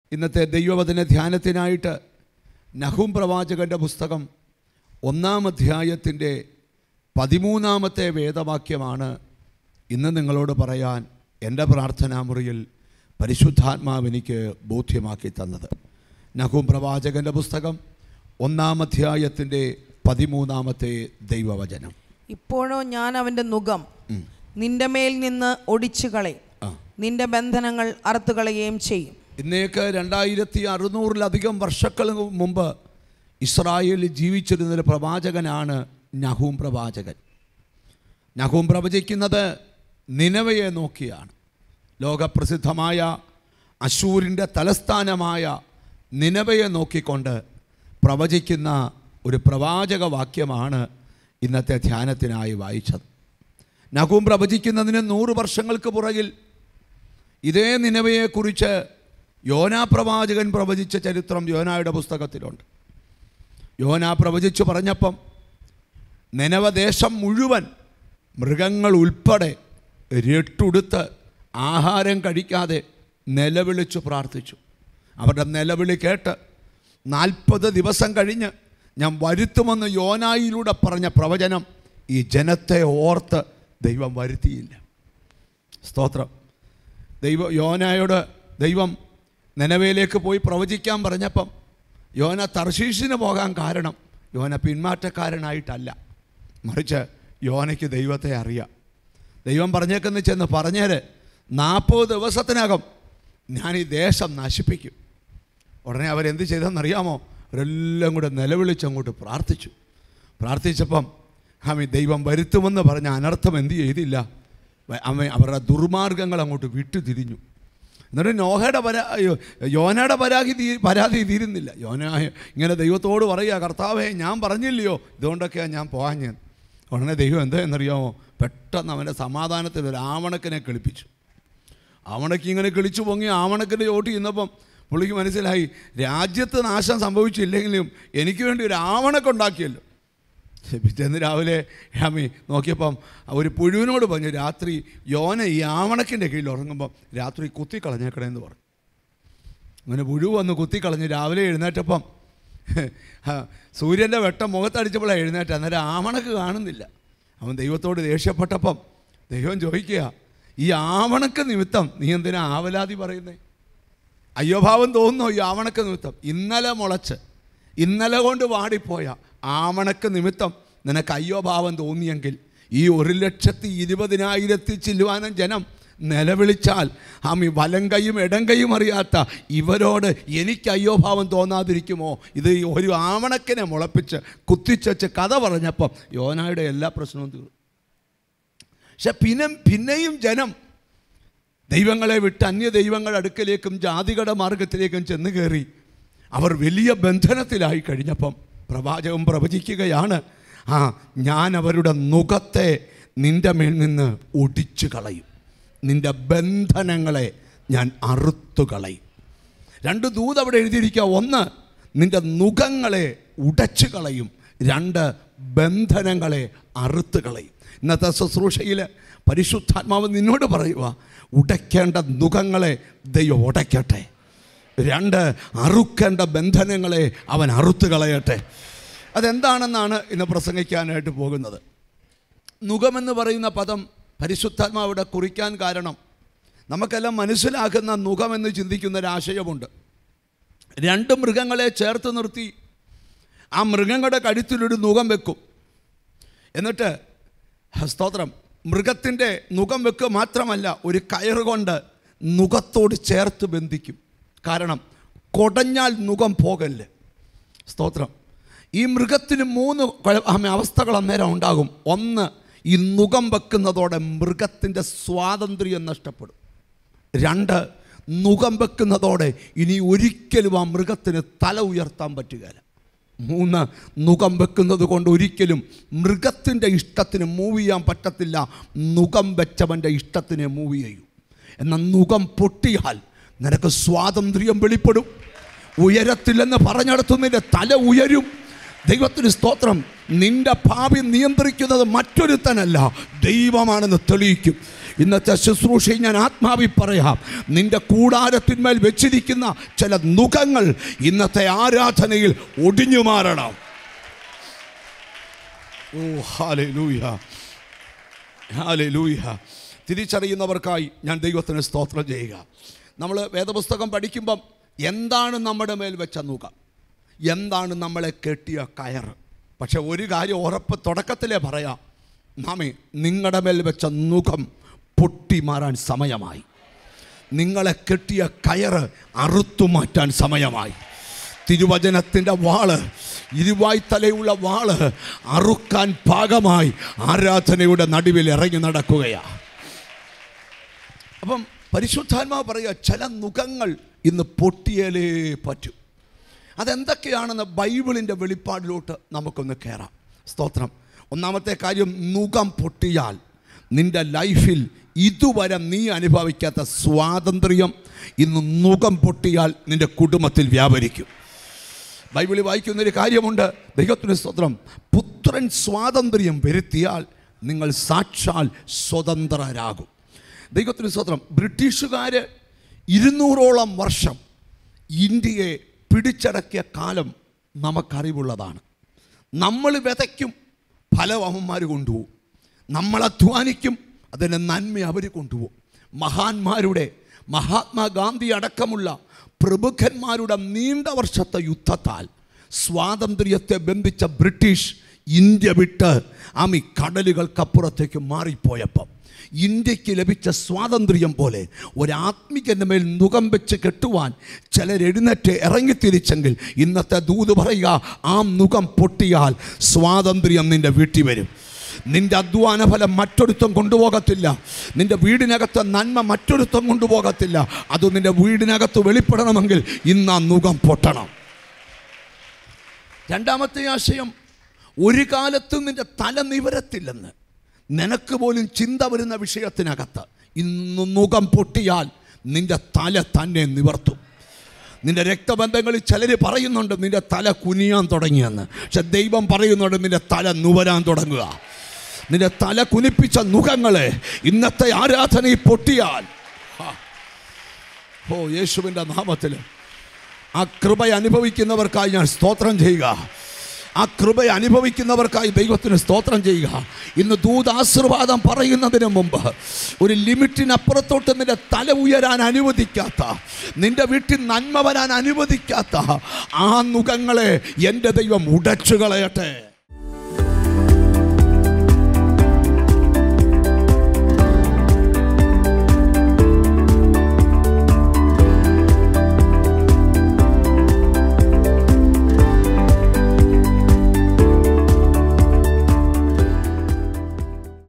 ഇന്നത്തെ ദൈവവചന ധ്യാനത്തിനായിട്ട് നഹും പ്രവാചകൻ്റെ പുസ്തകം ഒന്നാം അധ്യായത്തിൻ്റെ പതിമൂന്നാമത്തെ വേദവാക്യമാണ് ഇന്ന് നിങ്ങളോട് പറയാൻ എൻ്റെ പ്രാർത്ഥനാ മുറിയിൽ പരിശുദ്ധാത്മാവ് എനിക്ക് ബോധ്യമാക്കി തന്നത് നഹും പ്രവാചകൻ്റെ പുസ്തകം ഒന്നാം അധ്യായത്തിൻ്റെ പതിമൂന്നാമത്തെ ദൈവവചനം ഇപ്പോഴോ ഞാൻ അവന്റെ മുഖം നിന്റെ മേൽ നിന്ന് ഒടിച്ചു കളയും ആ നിന്റെ ബന്ധനങ്ങൾ അറുത്തു കളയുകയും ചെയ്യും ഇന്നേക്ക് രണ്ടായിരത്തി അറുന്നൂറിലധികം വർഷങ്ങൾ മുമ്പ് ഇസ്രായേലിൽ ജീവിച്ചിരുന്നൊരു പ്രവാചകനാണ് നഹൂം പ്രവാചകൻ നഹൂം പ്രവചിക്കുന്നത് നിനവയെ നോക്കിയാണ് ലോകപ്രസിദ്ധമായ അശൂരിൻ്റെ തലസ്ഥാനമായ നിനവയെ നോക്കിക്കൊണ്ട് പ്രവചിക്കുന്ന ഒരു പ്രവാചക വാക്യമാണ് ഇന്നത്തെ ധ്യാനത്തിനായി വായിച്ചത് നഹൂം പ്രവചിക്കുന്നതിന് നൂറ് വർഷങ്ങൾക്ക് പുറകിൽ ഇതേ നിലവയെക്കുറിച്ച് യോനാ പ്രവാചകൻ പ്രവചിച്ച ചരിത്രം യോനായുടെ പുസ്തകത്തിലുണ്ട് യോനാ പ്രവചിച്ചു പറഞ്ഞപ്പം നിലവദേശം മുഴുവൻ മൃഗങ്ങൾ ഉൾപ്പെടെ രട്ടുടുത്ത് ആഹാരം കഴിക്കാതെ നിലവിളിച്ചു പ്രാർത്ഥിച്ചു അവരുടെ നിലവിളി കേട്ട് നാൽപ്പത് ദിവസം കഴിഞ്ഞ് ഞാൻ വരുത്തുമെന്ന് യോനായിലൂടെ പറഞ്ഞ പ്രവചനം ഈ ജനത്തെ ഓർത്ത് ദൈവം വരുത്തിയില്ല സ്തോത്രം ദൈവ യോനായോട് ദൈവം നനവയിലേക്ക് പോയി പ്രവചിക്കാൻ പറഞ്ഞപ്പം യോന തർശീഷിന് പോകാൻ കാരണം യോന പിന്മാറ്റക്കാരനായിട്ടല്ല മറിച്ച് യോനയ്ക്ക് ദൈവത്തെ അറിയാം ദൈവം പറഞ്ഞേക്കെന്ന് ചെന്ന് പറഞ്ഞേര് നാൽപ്പത് ദിവസത്തിനകം ഞാൻ ഈ ദേശം നശിപ്പിക്കും ഉടനെ അവരെന്ത് ചെയ്തെന്നറിയാമോ അവരെല്ലാം കൂടെ നിലവിളിച്ചങ്ങോട്ട് പ്രാർത്ഥിച്ചു പ്രാർത്ഥിച്ചപ്പം ആമി ദൈവം വരുത്തുമെന്ന് പറഞ്ഞ അനർത്ഥം എന്ത് ചെയ്തില്ല വ- അമ്മ അവരുടെ ദുർമാർഗങ്ങൾ അങ്ങോട്ട് വിട്ടു തിരിഞ്ഞു എന്നിട്ട് നോഹയുടെ പരാ അയ്യോ, യോനയുടെ പരാതി തീ പരാതി തീരുന്നില്ല യോന ഇങ്ങനെ ദൈവത്തോട് പറയുക കർത്താവേ ഞാൻ പറഞ്ഞില്ലയോ ഇതുകൊണ്ടൊക്കെയാണ് ഞാൻ പോകാഞ്ഞത് ഉടനെ ദൈവം എന്താ എന്നറിയാമോ പെട്ടെന്ന് അവൻ്റെ സമാധാനത്തിൽ ഒരു ആവണക്കിനെ കളിപ്പിച്ചു ആവണക്ക് ഇങ്ങനെ കിളിച്ചു പൊങ്ങി ആവണക്കിൻ്റെ ചോട്ടി ഇന്നപ്പം പുള്ളിക്ക് മനസ്സിലായി രാജ്യത്ത് നാശം സംഭവിച്ചില്ലെങ്കിലും എനിക്ക് വേണ്ടി ഒരു ആവണക്ക് ഉണ്ടാക്കിയല്ലോ പിറ്റേന്ന് രാവിലെ യാമി നോക്കിയപ്പം ഒരു പുഴുവിനോട് പറഞ്ഞു രാത്രി യോന ഈ ആവണക്കിൻ്റെ കീഴിൽ ഉറങ്ങുമ്പം രാത്രി കുത്തിക്കളഞ്ഞേക്കണേ എന്ന് പറഞ്ഞു അങ്ങനെ പുഴു വന്ന് കുത്തിക്കളഞ്ഞ് രാവിലെ എഴുന്നേറ്റപ്പം ആ, സൂര്യൻ്റെ വെട്ടം മുഖത്തടിച്ചപ്പോഴാണ് എഴുന്നേറ്റ അന്നേരം ആവണക്ക് കാണുന്നില്ല അവൻ ദൈവത്തോട് ദേഷ്യപ്പെട്ടപ്പം ദൈവം ചോദിക്കുക ഈ ആവണക്ക് നിമിത്തം നീ എന്തിനാ ആവലാതി പറയുന്നേ അയ്യോഭാവം തോന്നുന്നു ഈ ആവണക്ക് നിമിത്തം ഇന്നലെ മുളച്ച് ഇന്നലെ കൊണ്ട് വാടിപ്പോയ ആവണക്ക് നിമിത്തം നിനക്ക് അയ്യോഭാവം തോന്നിയെങ്കിൽ ഈ ഒരു ലക്ഷത്തി ഇരുപതിനായിരത്തി ചില്ലുവാനം ജനം നിലവിളിച്ചാൽ ആമി വലം കൈയും ഇടം കൈയും അറിയാത്ത ഇവരോട് എനിക്ക് അയ്യോഭാവം തോന്നാതിരിക്കുമോ ഇത് ഈ ഒരു ആവണക്കിനെ മുളപ്പിച്ച് കുത്തിച്ചച്ച് കഥ പറഞ്ഞപ്പം യോനായുടെ എല്ലാ പ്രശ്നവും തീർന്നു പക്ഷെ പിന്നെ പിന്നെയും ജനം ദൈവങ്ങളെ വിട്ട് അന്യ ദൈവങ്ങളുടെ അടുക്കലേക്കും ജാതികളുടെ മാർഗത്തിലേക്കും ചെന്ന് കയറി അവർ വലിയ ബന്ധനത്തിലായി കഴിഞ്ഞപ്പം പ്രവാചകൻ പ്രവചിക്കുകയാണ് ആ ഞാൻ അവരുടെ മുഖത്തെ നിൻ്റെ മേൽ നിന്ന് ഒടിച്ചു കളയും നിൻ്റെ ബന്ധനങ്ങളെ ഞാൻ അറുത്തു കളയും രണ്ട് ദൂത് അവിടെ എഴുതിയിരിക്കുക ഒന്ന് നിന്റെ നുഖങ്ങളെ ഉടച്ചു കളയും രണ്ട് ബന്ധനങ്ങളെ അറുത്ത് കളയും ഇന്നത്തെ ശുശ്രൂഷയിൽ പരിശുദ്ധാത്മാവ് നിന്നോട് പറയുക ഉടയ്ക്കേണ്ട നുഖങ്ങളെ ദൈവം ഉടയ്ക്കട്ടെ രണ്ട് അറുക്കേണ്ട ബന്ധനങ്ങളെ അവൻ അറുത്ത് കളയട്ടെ അതെന്താണെന്നാണ് ഇന്ന് പ്രസംഗിക്കാനായിട്ട് പോകുന്നത് നുഖമെന്ന് പറയുന്ന പദം പരിശുദ്ധാത്മാവിടെ കുറിക്കാൻ കാരണം നമുക്കെല്ലാം മനസ്സിലാക്കുന്ന നുഖമെന്ന് ചിന്തിക്കുന്ന ഒരാശയമുണ്ട് രണ്ട് മൃഗങ്ങളെ ചേർത്ത് നിർത്തി ആ മൃഗങ്ങളുടെ കഴുത്തിലൊരു നുഖം വെക്കും എന്നിട്ട് സ്തോത്രം മൃഗത്തിൻ്റെ നുഖം വെക്കുക മാത്രമല്ല ഒരു കയറുകൊണ്ട് നുഖത്തോട് ചേർത്ത് ബന്ധിക്കും കാരണം കൊടഞ്ഞാൽ നുഖം പോകല്ലേ സ്തോത്രം ഈ മൃഗത്തിന് മൂന്ന് കുഴ- ആമേ അവസ്ഥകൾ അന്നേരം ഉണ്ടാകും ഒന്ന് ഈ നുഖം വെക്കുന്നതോടെ മൃഗത്തിൻ്റെ സ്വാതന്ത്ര്യം നഷ്ടപ്പെടും രണ്ട് നുഖം വെക്കുന്നതോടെ ഇനി ഒരിക്കലും ആ മൃഗത്തിന് തല ഉയർത്താൻ പറ്റുകയില്ല മൂന്ന് നുഖം വെക്കുന്നത് കൊണ്ട് ഒരിക്കലും മൃഗത്തിൻ്റെ ഇഷ്ടത്തിന് മൂവ് ചെയ്യാൻ പറ്റത്തില്ല നുഖം വെച്ചവൻ്റെ ഇഷ്ടത്തിനെ മൂവ് ചെയ്യൂ എന്നാൽ നുഖം പൊട്ടിയാൽ നിനക്ക് സ്വാതന്ത്ര്യം വെളിപ്പെടും ഉയരത്തില്ലെന്ന് പറഞ്ഞിടത്തു നിന്റെ തല ഉയരും ദൈവത്തിന് സ്തോത്രം നിന്റെ ഭാവി നിയന്ത്രിക്കുന്നത് മറ്റൊരുത്തനല്ല ദൈവമാണെന്ന് തെളിയിക്കും ഇന്നത്തെ ശുശ്രൂഷയിൽ ഞാൻ ആത്മാവി പറയാം നിന്റെ കൂടാരത്തിന്മേൽ വെച്ചിരിക്കുന്ന ചില നുഖങ്ങൾ ഇന്നത്തെ ആരാധനയിൽ ഒടിഞ്ഞു മാറണം ഓ ഹാലൂയ ഹാലൂയ തിരിച്ചറിയുന്നവർക്കായി ഞാൻ ദൈവത്തിന് സ്തോത്രം ചെയ്യുക നമ്മൾ വേദപുസ്തകം പഠിക്കുമ്പം എന്താണ് നമ്മുടെ മേൽ വെച്ച നുഖം എന്താണ് നമ്മളെ കെട്ടിയ കയറ് പക്ഷെ ഒരു കാര്യം ഉറപ്പ് തുടക്കത്തിലേ പറയാം നാമേ നിങ്ങളുടെ മേൽ വെച്ച നുഖം പൊട്ടി മാറാൻ സമയമായി നിങ്ങളെ കെട്ടിയ കയറ് അറുത്തു മാറ്റാൻ സമയമായി തിരുവചനത്തിൻ്റെ വാള് ഇരുവായ്ത്തലയുള്ള വാള് അറുക്കാൻ പാകമായി ആരാധനയുടെ നടുവിൽ ഇറങ്ങി നടക്കുകയാണ് അപ്പം പരിശുദ്ധാത്മാവ് പറയുക ചില നുഖങ്ങൾ ഇന്ന് പൊട്ടിയാലേ പറ്റൂ അതെന്തൊക്കെയാണെന്ന് ബൈബിളിൻ്റെ വെളിപ്പാടിലോട്ട് നമുക്കൊന്ന് കയറാം സ്തോത്രം ഒന്നാമത്തെ കാര്യം നുഖം പൊട്ടിയാൽ നിന്റെ ലൈഫിൽ ഇതുവരെ നീ അനുഭവിക്കാത്ത സ്വാതന്ത്ര്യം ഇന്ന് നുഖം പൊട്ടിയാൽ നിന്റെ കുടുംബത്തിൽ വ്യാപരിക്കും ബൈബിളിൽ വായിക്കുന്നൊരു കാര്യമുണ്ട് ദൈവത്തിന് സ്തോത്രം പുത്രൻ സ്വാതന്ത്ര്യം വരുത്തിയാൽ നിങ്ങൾ സാക്ഷാൽ സ്വതന്ത്രരാകും ദൈവത്തിന് സ്തോത്രം ബ്രിട്ടീഷുകാർ ഇരുന്നൂറോളം വർഷം ഇന്ത്യയെ പിടിച്ചടക്കിയ കാലം നമുക്കറിവുള്ളതാണ് നമ്മൾ വിതയ്ക്കും ഫലം അവന്മാർ കൊണ്ടുപോകും നമ്മൾ അധ്വാനിക്കും അതിൻ്റെ നന്മ അവർ കൊണ്ടുപോകും മഹാന്മാരുടെ മഹാത്മാഗാന്ധി അടക്കമുള്ള പ്രമുഖന്മാരുടെ നീണ്ട വർഷത്തെ യുദ്ധത്താൽ സ്വാതന്ത്ര്യത്തെ ബന്ധിച്ച ബ്രിട്ടീഷ് ഇന്ത്യ വിട്ട് ആമി കടലുകൾക്കപ്പുറത്തേക്ക് മാറിപ്പോയപ്പം ഇന്ത്യക്ക് ലഭിച്ച സ്വാതന്ത്ര്യം പോലെ ഒരാത്മികൻ്റെ മേൽ മുഖം വെച്ച് കെട്ടുവാൻ ചിലരെഴുന്നേറ്റ് ഇറങ്ങിത്തിരിച്ചെങ്കിൽ ഇന്നത്തെ ദൂത് പറയുക ആ മുഖം പൊട്ടിയാൽ സ്വാതന്ത്ര്യം നിന്റെ വീട്ടിൽ വരും നിന്റെ അധ്വാന ഫലം മറ്റൊരുത്തം കൊണ്ടുപോകത്തില്ല നിന്റെ വീടിനകത്ത് നന്മ മറ്റൊരുത്തം കൊണ്ടുപോകത്തില്ല അത് നിന്റെ വീടിനകത്ത് വെളിപ്പെടണമെങ്കിൽ ഇന്ന് ആ മുഖം പൊട്ടണം രണ്ടാമത്തെ ആശയം ഒരു കാലത്തും നിന്റെ തല നിവരത്തില്ലെന്ന് നിനക്ക് പോലും ചിന്ത വരുന്ന വിഷയത്തിനകത്ത് ഇന്ന് മുഖം പൊട്ടിയാൽ നിന്റെ തല തന്നെ നിവർത്തും നിന്റെ രക്തബന്ധങ്ങളിൽ ചിലർ പറയുന്നുണ്ട് നിന്റെ തല കുനിയാൻ തുടങ്ങിയെന്ന് പക്ഷെ ദൈവം പറയുന്നുണ്ട് നിന്റെ തല നുവരാൻ തുടങ്ങുക നിന്റെ തല കുനിപ്പിച്ച മുഖങ്ങളെ ഇന്നത്തെ ആരാധനയിൽ പൊട്ടിയാൽ ഹാ. ഓ യേശുവിൻ്റെ നാമത്തിൽ ആ കൃപ അനുഭവിക്കുന്നവർക്കായി ഞാൻ സ്തോത്രം ചെയ്യുക ആ കൃപ അനുഭവിക്കുന്നവർക്കായി ദൈവത്തിന് സ്തോത്രം ചെയ്യുക ഇന്ന് ദൂതാശീർവാദം പറയുന്നതിന് മുമ്പ് ഒരു ലിമിറ്റിനപ്പുറത്തോട്ട് നിന്റെ തല ഉയരാൻ അനുവദിക്കാത്ത നിന്റെ വീട്ടിൽ നന്മ വരാൻ അനുവദിക്കാത്ത ആ മുഖങ്ങളെ എൻ്റെ ദൈവം ഉടച്ചു കളയട്ടെ